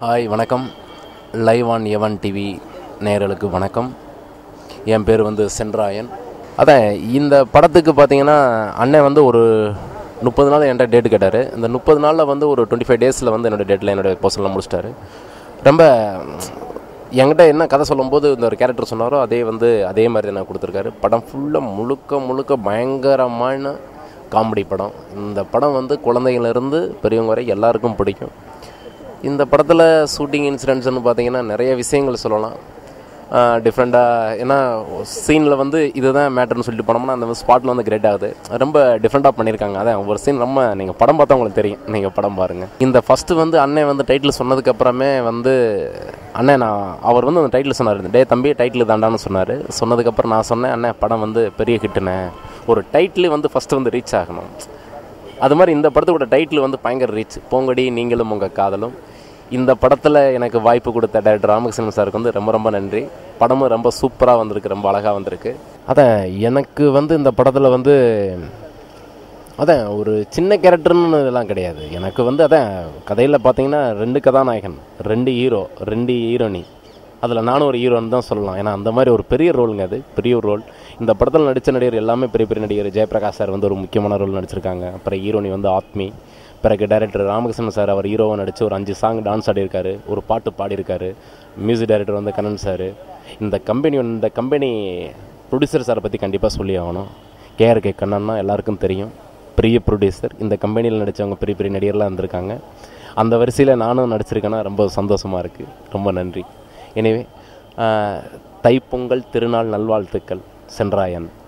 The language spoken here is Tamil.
ஹாய் வணக்கம் லைவ் ஆன் எவன் டிவி நேயர்களுக்கு வணக்கம் என் பேர் வந்து சென்ராயன் அதான் இந்த படத்துக்கு பார்த்தீங்கன்னா அண்ணன் வந்து ஒரு முப்பது நாள் என்கிட்ட டேட் கேட்டார் இந்த முப்பது நாளில் வந்து ஒரு டுவெண்ட்டி ஃபைவ் டேஸில் வந்து என்னோடய டேட்டில் என்னோடய போஸ்டெல்லாம் முடிச்சிட்டாரு ரொம்ப என்கிட்ட என்ன கதை சொல்லும்போது இந்த ஒரு கேரக்டர் சொன்னாரோ அதே வந்து அதே மாதிரி தான் கொடுத்துருக்காரு படம் ஃபுல்லாக முழுக்க முழுக்க பயங்கரமான காமெடி படம் இந்த படம் வந்து குழந்தைங்கள்லேருந்து பெரியவங்க வரை எல்லாருக்கும் பிடிக்கும் இந்த படத்தில் ஷூட்டிங் இன்சிடென்ட்ஸ்னு பார்த்தீங்கன்னா நிறைய விஷயங்கள் சொல்லலாம் டிஃப்ரெண்ட்டாக ஏன்னா சீனில் வந்து இதுதான் மேட்டர்னு சொல்லிட்டு போனோம்னா அந்த ஸ்பாட்டில் வந்து கிரேட் ஆகுது ரொம்ப டிஃப்ரெண்ட்டாக பண்ணியிருக்காங்க அதான் ஒரு சீன் நம்ம நீங்கள் படம் பார்த்தா உங்களுக்கு தெரியும் நீங்கள் படம் பாருங்கள் இந்த ஃபஸ்ட்டு வந்து அண்ணன் வந்து டைட்டில் சொன்னதுக்கப்புறமே வந்து அண்ணன் நான் அவர் வந்து அந்த டைட்டில் சொன்னார் டே தம்பி டைட்டில் தாண்டான்னு சொன்னார் சொன்னதுக்கப்புறம் நான் சொன்னேன் அண்ணன் படம் வந்து பெரிய ஹிட்டுண்ணே ஒரு டைட்டில் வந்து ஃபஸ்ட்டு வந்து ரீச் ஆகணும் அது மாதிரி இந்த படத்தோட டைட்டில் வந்து பயங்கர ரீச் போங்கடி நீங்களும் உங்கள் காதலும் இந்த படத்தில் எனக்கு வாய்ப்பு கொடுத்த டைரக்டர் ராமகிருஷ்ணன் சாருக்கு வந்து ரொம்ப ரொம்ப நன்றி படமும் ரொம்ப சூப்பராக வந்திருக்கு ரொம்ப அழகாக வந்திருக்கு அதான் எனக்கு வந்து இந்த படத்தில் வந்து அதான் ஒரு சின்ன கேரக்டர்னு இதெல்லாம் கிடையாது எனக்கு வந்து அதான் கதையில் பார்த்தீங்கன்னா ரெண்டு கதாநாயகன் ரெண்டு ஹீரோ ரெண்டு ஹீரோனி அதில் நானும் ஒரு ஹீரோன்னு தான் சொல்லலாம் ஏன்னா அந்த மாதிரி ஒரு பெரிய ரோலுங்க அது பெரிய ஒரு ரோல் இந்த படத்தில் நடித்த நடிகர் எல்லாமே பெரிய பெரிய நடிகர் ஜெயபிரகாஷ் சார் வந்து ஒரு முக்கியமான ரோல் நடிச்சிருக்காங்க அப்புறம் ஹீரோனி வந்து ஆத்மி பிறகு டைரக்டர் ராமகிருஷ்ணன் சார் அவர் ஹீரோவை நடித்து ஒரு அஞ்சு சாங் டான்ஸ் ஆடியிருக்காரு ஒரு பாட்டு பாடியிருக்காரு மியூசிக் டைரக்டர் வந்து கண்ணன் சார் இந்த கம்பெனி இந்த கம்பெனி ப்ரொடியூசர் சாரை பற்றி கண்டிப்பாக சொல்லி ஆகணும் கேஆர்கே கண்ணன்னா எல்லாருக்கும் தெரியும் பெரிய ப்ரொடியூசர் இந்த கம்பெனியில் நடித்தவங்க பெரிய பெரிய நடிகர்லாம் இருந்திருக்காங்க அந்த வரிசையில் நானும் நடிச்சிருக்கேன்னா ரொம்ப சந்தோஷமாக இருக்குது ரொம்ப நன்றி எனவே தைப்பொங்கல் திருநாள் நல்வாழ்த்துக்கள் சென்றாயன்